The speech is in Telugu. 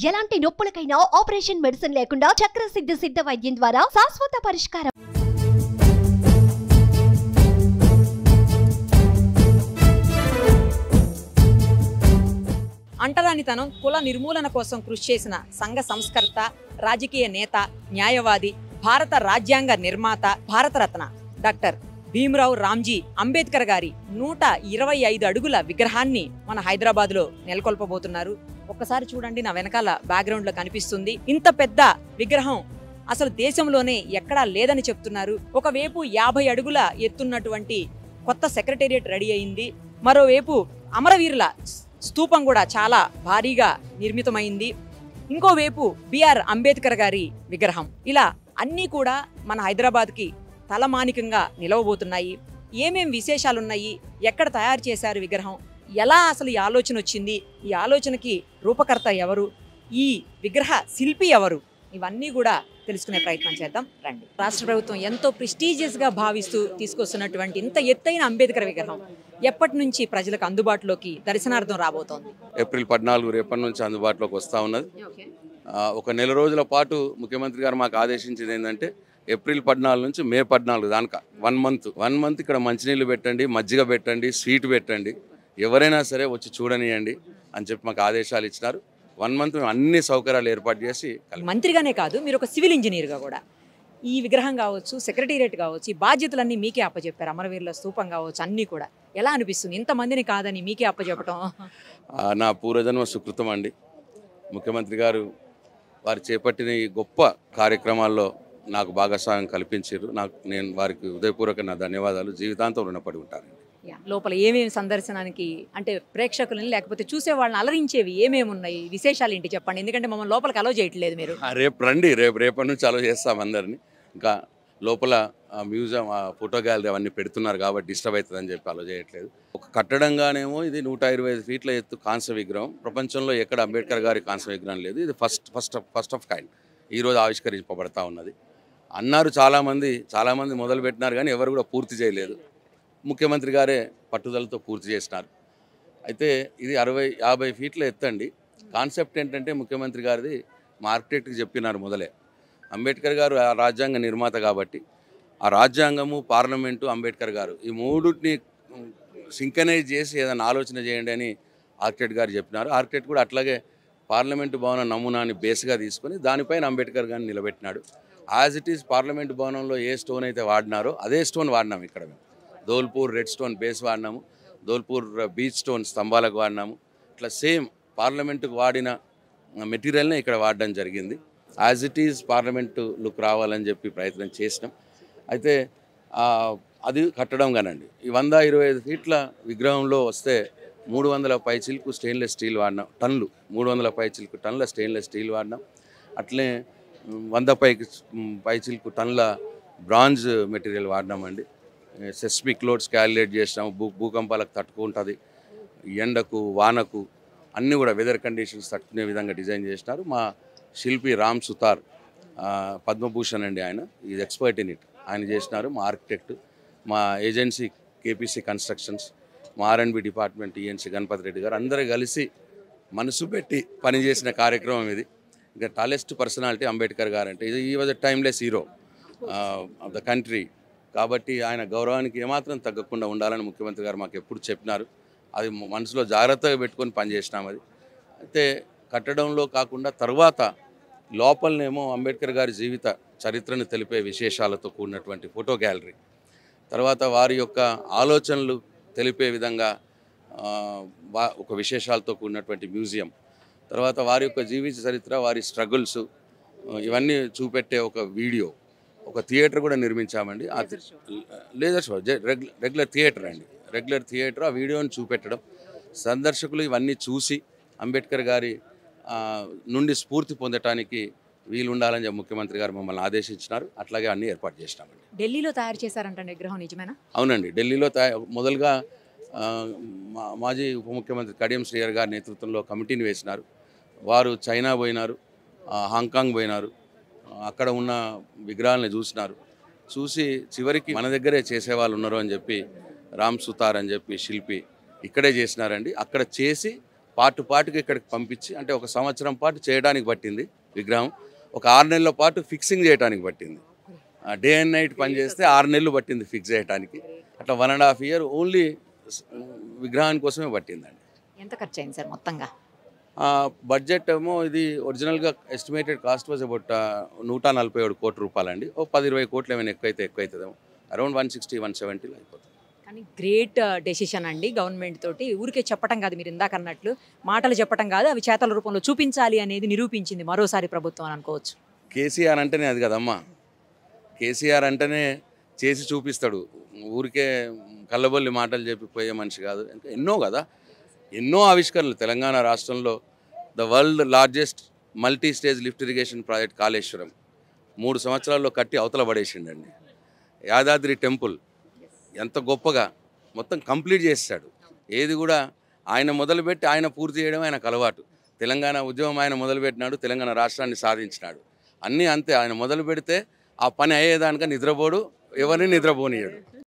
ఎలాంటి నొప్పులకైనా ఆపరేషన్ మెడిసిన్ లేకుండా చక్రసిద్ధ సిద్ధ వైద్యం ద్వారా శాశ్వత పరిష్కారం అంటరానితనం కుల నిర్మూలన కోసం కృషి చేసిన సంఘ సంస్కర్త రాజకీయ నేత న్యాయవాది భారత రాజ్యాంగ నిర్మాత భారతరత్న డాక్టర్ భీమరావు రామ్జీ అంబేద్కర్ గారి నూట ఇరవై ఐదు అడుగుల విగ్రహాన్ని మన హైదరాబాద్ లో నెలకొల్పబోతున్నారు ఒక్కసారి చూడండి నా వెనకాల బ్యాక్గ్రౌండ్ లో కనిపిస్తుంది ఇంత పెద్ద విగ్రహం అసలు దేశంలోనే ఎక్కడా లేదని చెప్తున్నారు ఒకవైపు యాభై అడుగుల ఎత్తున్నటువంటి కొత్త సెక్రటేరియట్ రెడీ అయింది మరోవైపు అమరవీరుల స్తూపం కూడా చాలా భారీగా నిర్మితమైంది ఇంకోవైపు బిఆర్ అంబేద్కర్ గారి విగ్రహం ఇలా అన్నీ కూడా మన హైదరాబాద్కి తలమానికంగా నిలవబోతున్నాయి ఏమేం విశేషాలున్నాయి ఎక్కడ తయారు చేశారు విగ్రహం ఎలా అసలు ఈ ఆలోచన వచ్చింది ఈ ఆలోచనకి రూపకర్త ఎవరు ఈ విగ్రహ శిల్పి ఎవరు ఇవన్నీ కూడా తెలుసుకునే ప్రయత్నం చేద్దాం రండి రాష్ట్ర ప్రభుత్వం ఎంతో ప్రెస్టీజియస్ గా భావిస్తూ తీసుకొస్తున్నటువంటి ఇంత ఎత్తైన అంబేద్కర్ విగ్రహం ఎప్పటి నుంచి ప్రజలకు అందుబాటులోకి దర్శనార్థం రాబోతోంది ఏప్రిల్ పద్నాలుగు రేపటి నుంచి అందుబాటులోకి వస్తూ ఉన్నది ఆ, ఒక నెల రోజుల పాటు ముఖ్యమంత్రి గారు మాకు ఆదేశించింది ఏంటంటే ఏప్రిల్ పద్నాలుగు నుంచి మే పద్నాలుగు దానిక వన్ మంత్ వన్ మంత్ ఇక్కడ మంచినీళ్ళు పెట్టండి మజ్జిగ పెట్టండి స్వీట్ పెట్టండి ఎవరైనా సరే వచ్చి చూడనియండి అని చెప్పి మాకు ఆదేశాలు ఇచ్చినారు వన్ మంత్ మేము అన్ని సౌకర్యాలు ఏర్పాటు చేసి కలిపి మంత్రిగానే కాదు మీరు ఒక సివిల్ ఇంజనీర్గా కూడా ఈ విగ్రహం కావచ్చు సెక్రటేరియట్ కావచ్చు ఈ బాధ్యతలన్నీ మీకే అప్పచెప్పారు అమరవీరుల స్తూపం కావచ్చు అన్నీ కూడా ఎలా అనిపిస్తుంది ఇంతమందిని కాదని మీకే అప్పచెప్పటం ఆ, నా పూర్వజన్మ సుకృతం అండి ముఖ్యమంత్రి గారు వారు చేపట్టిన ఈ గొప్ప కార్యక్రమాల్లో నాకు భాగస్వామ్యం కల్పించారు నాకు నేను వారికి ఉదయపూర్వక నా ధన్యవాదాలు జీవితాంతం రుణపడి ఉంటాను యా, లోపల ఏమేమి సందర్శనానికి అంటే ప్రేక్షకులని లేకపోతే చూసే వాళ్ళని అలరించేవి ఏమేమి ఉన్నాయి విశేషాలు ఏంటి చెప్పండి ఎందుకంటే మమ్మల్ని లోపలికి అలో చేయట్లేదు మీరు ఆ, రేపు రండి రేపు రేపటి నుంచి అలో చేస్తాం అందరినీ ఇంకా లోపల ఆ మ్యూజియం ఆ ఫోటో గ్యాలరీ అవన్నీ పెడుతున్నారు కాబట్టి డిస్టర్బ్ అవుతుందని చెప్పి అలో చేయట్లేదు ఒక కట్టడంగానేమో ఇది నూట ఇరవై ఐదు ఫీట్ల ఎత్తు కాంస్య విగ్రహం ప్రపంచంలో ఎక్కడ అంబేద్కర్ గారి కాంస్య విగ్రహం లేదు ఇది first first first of kind ఈరోజు ఆవిష్కరింపబడతా ఉన్నది అన్నారు చాలామంది చాలామంది మొదలు పెట్టినారు కానీ ఎవరు కూడా పూర్తి చేయలేదు ముఖ్యమంత్రి గారే పట్టుదలతో పూర్తి చేసినారు అయితే ఇది అరవై యాభై ఫీట్ల ఎత్తండి కాన్సెప్ట్ ఏంటంటే ముఖ్యమంత్రి గారిది మా ఆర్కిటెక్ట్కి చెప్పినారు మొదలే అంబేద్కర్ గారు ఆ రాజ్యాంగ నిర్మాత కాబట్టి ఆ రాజ్యాంగము పార్లమెంటు అంబేద్కర్ గారు ఈ మూడుని సింకనైజ్ చేసి ఏదైనా ఆలోచన చేయండి అని ఆర్కిటెక్ట్ గారు చెప్పినారు ఆర్కిటెక్ట్ కూడా అట్లాగే పార్లమెంటు భవన నమూనాని బేస్గా తీసుకొని దానిపైన అంబేద్కర్ గారిని నిలబెట్టినాడు యాజ్ ఇట్ ఈస్ పార్లమెంటు భవనంలో ఏ స్టోన్ అయితే వాడినారో అదే స్టోన్ వాడినాం ఇక్కడ మేము ధోల్పూర్ రెడ్ స్టోన్ బేస్ వాడినాము ధోల్పూర్ బీచ్ స్టోన్ స్తంభాలకు వాడినాము ఇట్లా సేమ్ పార్లమెంటుకు వాడిన మెటీరియల్నే ఇక్కడ వాడడం జరిగింది as it is parliament look రావాలని చెప్పి ప్రయత్నం చేసినాం అయితే ఆ, అది కట్టడం కానండి ఈ వంద ఇరవై ఐదు ఫీట్ల విగ్రహంలో వస్తే మూడు వందల పైచిల్కు స్టెయిన్లెస్ స్టీల్ వాడినాం టన్నులు మూడు వందల పైచిల్కు టన్నుల స్టెయిన్లెస్ స్టీల్ వాడినాం అట్లే ఉమ్, వంద పై పైచిల్కు టన్నుల బ్రాంజ్ మెటీరియల్ వాడినామండి సెస్మిక్ లోడ్స్ క్యాలిక్యులేట్ చేసినాము భూ భూకంపాలకు తట్టుకుంటుంది ఎండకు వానకు అన్నీ కూడా వెదర్ కండిషన్స్ తట్టుకునే విధంగా డిజైన్ చేసినారు మా శిల్పి రామ్ సుతార్ ఆ, పద్మభూషణ్ అండి ఆయన ఈజ్ ఎక్స్పర్ట్ ఇన్ ఇట్ ఆయన చేసినారు మా ఆర్కిటెక్ట్ మా ఏజెన్సీ కేపీసీ కన్స్ట్రక్షన్స్ మా ఆర్ఎండ్బి డిపార్ట్మెంట్ ఈఎన్సీ గణపతి రెడ్డి గారు అందరూ కలిసి మనసు పెట్టి పనిచేసిన కార్యక్రమం ఇది ఇంకా టాలెస్ట్ పర్సనాలిటీ అంబేద్కర్ గారు అంటే ఇది ఈ was timeless hero of the country కాబట్టి ఆయన గౌరవానికి ఏమాత్రం తగ్గకుండా ఉండాలని ముఖ్యమంత్రి గారు మాకు ఎప్పుడు చెప్పినారు అది మనసులో జాగ్రత్తగా పెట్టుకొని పనిచేసినాం అది అయితే కట్టడంలో కాకుండా తర్వాత లోపలనేమో అంబేద్కర్ గారి జీవిత చరిత్రను తెలిపే విశేషాలతో కూడినటువంటి ఫోటో గ్యాలరీ తర్వాత వారి యొక్క ఆలోచనలు తెలిపే విధంగా ఆ, వా ఒక విశేషాలతో కూడినటువంటి మ్యూజియం తర్వాత వారి యొక్క జీవిత చరిత్ర వారి స్ట్రగుల్స్ ఇవన్నీ చూపెట్టే ఒక వీడియో ఒక థియేటర్ కూడా నిర్మించామండి ఆ థి- laser show regular regular theatre అండి రెగ్యులర్ థియేటర్ ఆ వీడియోని చూపెట్టడం సందర్శకులు ఇవన్నీ చూసి అంబేద్కర్ గారి ఆ, నుండి స్ఫూర్తి పొందటానికి వీలు ఉండాలని చెప్పి ముఖ్యమంత్రి గారు మమ్మల్ని ఆదేశించినారు అట్లాగే అన్నీ ఏర్పాటు చేసినామండి ఢిల్లీలో తయారు చేశారంట విగ్రహం నిజమేనా అవునండి ఢిల్లీలో తయా మొదలుగా ఆ, మా- మాజీ ఉప ముఖ్యమంత్రి కడియం శ్రీయర్ గారి నేతృత్వంలో కమిటీని వేసినారు వారు చైనా పోయినారు ఆ, హాంకాంగ్ పోయినారు ఆ, అక్కడ ఉన్న విగ్రహాలను చూసినారు చూసి చివరికి మన దగ్గరే చేసేవాళ్ళు ఉన్నారు అని చెప్పి రామ్ సుతార్ అని చెప్పి శిల్పి ఇక్కడే చేసినారండి అక్కడ చేసి పార్ట్ పార్ట్కి ఇక్కడికి పంపించి అంటే ఒక సంవత్సరం పాటు చేయడానికి పట్టింది విగ్రహం ఒక ఆరు నెలల పాటు ఫిక్సింగ్ చేయడానికి పట్టింది డే అండ్ నైట్ పని చేస్తే ఆరు నెలలు పట్టింది ఫిక్స్ చేయడానికి అట్లా one and half year only విగ్రహాని కోసమే పట్టిందండి ఎంత ఖర్చు అయింది సార్ మొత్తంగా బడ్జెట్ ఏమో ఇది ఒరిజినల్గా ఎస్టిమేటెడ్ కాస్ట్ వాజ్ అబౌట్ నూట నలభై ఏడు కోట్ల రూపాయలండి ఓ పది ఇరవై కోట్లు ఏమైనా ఎక్కువైతే ఎక్కువ అవుతుందేమో అరౌండ్ వన్ సిక్స్టీ వన్ సెవెంటీలో అయిపోతుంది కానీ గ్రేట్ డెసిషన్ అండి గవర్నమెంట్ తోటి ఊరికే చెప్పటం కాదు మీరు ఇందాక అన్నట్లు మాటలు చెప్పటం కాదు అవి చేతల రూపంలో చూపించాలి అనేది నిరూపించింది మరోసారి ప్రభుత్వం అని అనుకోవచ్చు కేసీఆర్ అంటేనే అది కదమ్మా కేసీఆర్ అంటేనే చేసి చూపిస్తాడు ఊరికే కళ్ళబొల్లి మాటలు చెప్పి పోయే మనిషి కాదు ఇంకా ఎన్నో కదా ఎన్నో ఆవిష్కరణలు తెలంగాణ రాష్ట్రంలో the world largest multi stage lift irrigation project Kaleshwaram మూడు సంవత్సరాల్లో కట్టి అవతల పడేసిండండి యాదాద్రి టెంపుల్ ఎంత గొప్పగా మొత్తం కంప్లీట్ చేస్తాడు ఏది కూడా ఆయన మొదలుపెట్టి ఆయన పూర్తి చేయడం ఆయనకు అలవాటు తెలంగాణ ఉద్యమం ఆయన మొదలుపెట్టినాడు తెలంగాణ రాష్ట్రాన్ని సాధించినాడు అన్నీ అంతే ఆయన మొదలు పెడితే ఆ పని అయ్యేదానిక నిద్రపోడు ఎవరిని నిద్రపోనీయడు